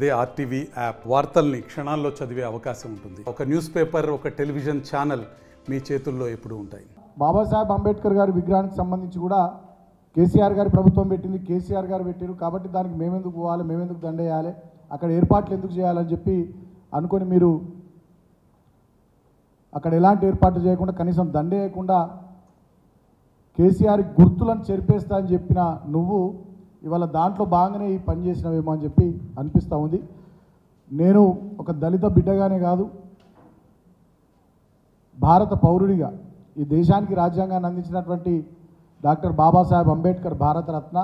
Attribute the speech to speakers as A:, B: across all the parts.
A: అదే RTV app వార్తల్ని క్షణాల్లో చదివే అవకాశం ఉంటుంది ఒక న్యూస్ పేపర్ ఒక టెలివిజన్ ఛానల్ మీ చేతుల్లో ఎప్పుడూ ఉంటాయి
B: బాబాసాహెబ్ అంబేద్కర్ గారి విగ్రహానికి సంబంధించి కూడా కేసీఆర్ గారి ప్రభుత్వం పెట్టింది కేసీఆర్ గారు పెట్టారు కాబట్టి దానికి మేమెందుకు పోవాలి మేమెందుకు దండేయాలి అక్కడ ఏర్పాట్లు ఎందుకు చేయాలని చెప్పి అనుకొని మీరు అక్కడ ఎలాంటి ఏర్పాట్లు చేయకుండా కనీసం దండేయకుండా కేసీఆర్ గుర్తులను చెరిపేస్తా అని చెప్పిన నువ్వు ఇవాళ దాంట్లో భాగంగానే ఈ పని చేసినవేమో అని చెప్పి అనిపిస్తూ ఉంది నేను ఒక దళిత బిడ్డగానే కాదు భారత పౌరుడిగా ఈ దేశానికి రాజ్యాంగాన్ని అందించినటువంటి డాక్టర్ బాబాసాహెబ్ అంబేద్కర్ భారతరత్న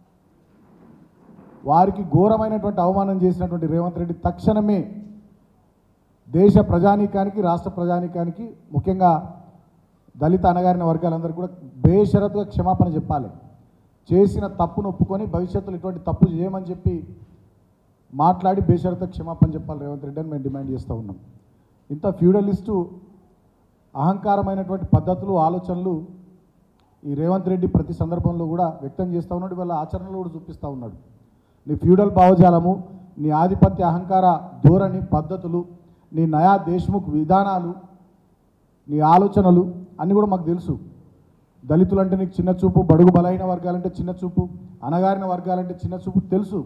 B: వారికి ఘోరమైనటువంటి అవమానం చేసినటువంటి రేవంత్ రెడ్డి తక్షణమే దేశ ప్రజానీకానికి రాష్ట్ర ప్రజానీకానికి ముఖ్యంగా దళిత అణగారిన వర్గాలందరూ కూడా బేషరతుగా క్షమాపణ చెప్పాలి చేసిన తప్పును ఒప్పుకొని భవిష్యత్తులో ఇటువంటి తప్పు చేయమని చెప్పి మాట్లాడి బేషరతుగా క్షమాపణ చెప్పాలి రేవంత్ రెడ్డి అని మేము డిమాండ్ చేస్తూ ఉన్నాం ఇంత ఫ్యూడలిస్టు అహంకారమైనటువంటి పద్ధతులు ఆలోచనలు ఈ రేవంత్ రెడ్డి ప్రతి సందర్భంలో కూడా వ్యక్తం చేస్తూ ఉన్నాడు వాళ్ళ ఆచరణలో కూడా చూపిస్తూ ఉన్నాడు నీ ఫ్యూడల్ భావజాలము నీ ఆధిపత్య అహంకార ధోరణి పద్ధతులు నీ నయా దేశ్ముఖ్ విధానాలు నీ ఆలోచనలు అన్నీ కూడా మాకు తెలుసు దళితులంటే నీకు చిన్న చూపు బడుగు బలైన వర్గాలంటే చిన్న చూపు అనగారిన వర్గాలంటే చిన్న చూపు తెలుసు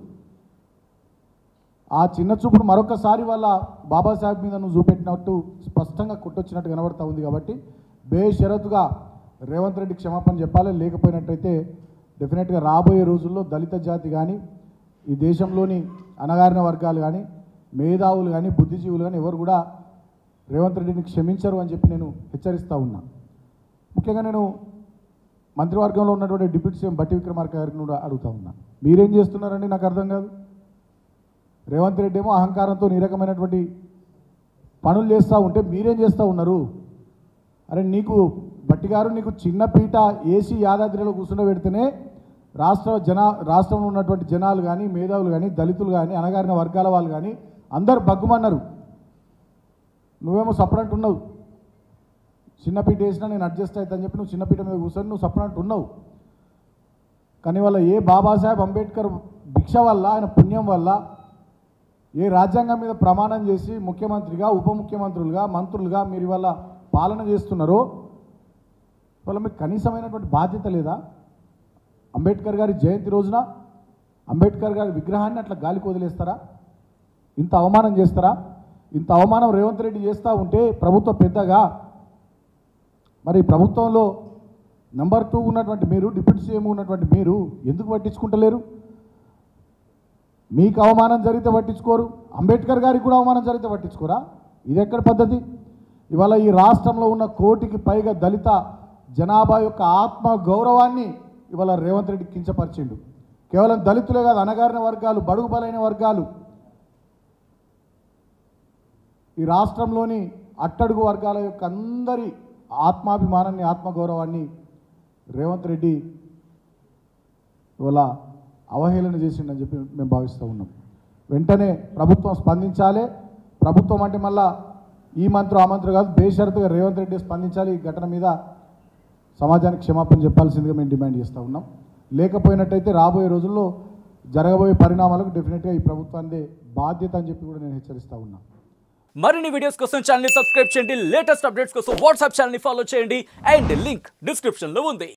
B: ఆ చిన్న చూపును మరొకసారి వాళ్ళ బాబాసాహెబ్ మీద నువ్వు చూపెట్టినట్టు స్పష్టంగా కొట్టొచ్చినట్టు కనబడతా ఉంది కాబట్టి బేషరతుగా రేవంత్ రెడ్డి క్షమాపణ చెప్పాలి లేకపోయినట్టయితే డెఫినెట్గా రాబోయే రోజుల్లో దళిత జాతి కానీ ఈ దేశంలోని అనగారిన వర్గాలు కానీ మేధావులు కానీ బుద్ధిజీవులు కానీ ఎవరు కూడా రేవంత్ రెడ్డిని క్షమించరు అని చెప్పి నేను హెచ్చరిస్తూ ఉన్నా ముఖ్యంగా నేను మంత్రివర్గంలో ఉన్నటువంటి డిప్యూటీ సీఎం బట్టి విక్రమార్క గారిని కూడా అడుగుతా ఉన్నా మీరేం చేస్తున్నారండి నాకు అర్థం కాదు రేవంత్ రెడ్డి ఏమో అహంకారంతో ఈ రకమైనటువంటి పనులు చేస్తూ ఉంటే మీరేం చేస్తూ ఉన్నారు అరే నీకు బట్టి గారు నీకు చిన్న పీట ఏసీ యాదాద్రిలో కూర్చుండబెడితేనే రాష్ట్ర జన రాష్ట్రంలో ఉన్నటువంటి జనాలు కానీ మేధావులు కానీ దళితులు కానీ అనగారిన వర్గాల వాళ్ళు కానీ అందరు బగ్గుమన్నారు నువ్వేమో సపరేట్ ఉన్నావు చిన్న పీట వేసినా నేను అడ్జస్ట్ అవుతా అని చెప్పి నువ్వు చిన్న పీట మీద కూర్చొని నువ్వు సపరేట్ ఉన్నావు కానీ వాళ్ళ ఏ బాబాసాహెబ్ అంబేద్కర్ భిక్ష వల్ల ఆయన పుణ్యం వల్ల ఏ రాజ్యాంగం మీద ప్రమాణం చేసి ముఖ్యమంత్రిగా ఉప ముఖ్యమంత్రులుగా మంత్రులుగా మీరు ఇవాళ పాలన చేస్తున్నారో వాళ్ళ మీకు కనీసమైనటువంటి బాధ్యత లేదా అంబేద్కర్ గారి జయంతి రోజున అంబేద్కర్ గారి విగ్రహాన్ని అట్లా గాలికి వదిలేస్తారా ఇంత అవమానం చేస్తారా ఇంత అవమానం రేవంత్ రెడ్డి చేస్తూ ఉంటే ప్రభుత్వ పెద్దగా మరి ప్రభుత్వంలో నెంబర్ టూ ఉన్నటువంటి మీరు డిప్యూటీ సీఎం ఉన్నటువంటి మీరు ఎందుకు పట్టించుకుంటలేరు మీకు అవమానం జరిగితే పట్టించుకోరు అంబేద్కర్ గారికి కూడా అవమానం జరిగితే పట్టించుకోరా ఇది ఎక్కడ పద్ధతి ఇవాళ ఈ రాష్ట్రంలో ఉన్న కోటికి పైగా దళిత జనాభా యొక్క ఆత్మ గౌరవాన్ని ఇవాళ రేవంత్ రెడ్డి కించపరిచిండు కేవలం దళితులే కాదు అనగారిన వర్గాలు బడుగు బలైన వర్గాలు ఈ రాష్ట్రంలోని అట్టడుగు వర్గాల యొక్క అందరి ఆత్మాభిమానాన్ని ఆత్మగౌరవాన్ని రేవంత్ రెడ్డి ఇవాళ అవహేళన చేసిండని చెప్పి మేము భావిస్తూ ఉన్నాం వెంటనే ప్రభుత్వం స్పందించాలి ప్రభుత్వం అంటే మళ్ళా ఈ మంత్రి ఆ మంత్రి కాదు బేషరతుగా రేవంత్ రెడ్డి స్పందించాలి ఈ ఘటన మీద సమాజానికి క్షమాపణ చెప్పాల్సిందిగా మేము డిమాండ్ చేస్తూ ఉన్నాం లేకపోయినట్టయితే రాబోయే రోజుల్లో జరగబోయే పరిణామాలకు డెఫినెట్గా ఈ ప్రభుత్వాన్ని బాధ్యత అని చెప్పి కూడా నేను హెచ్చరిస్తూ ఉన్నాను
C: మరిన్ని వీడియోస్ కోసం ఛానల్ సబ్స్క్రైబ్ చేయండి లేటెస్ట్ అప్డేట్స్ కోసం వాట్సాప్ ఛానల్ ఫాలో చేయండి అండ్ లింక్ డిస్క్రిప్షన్ లో ఉంది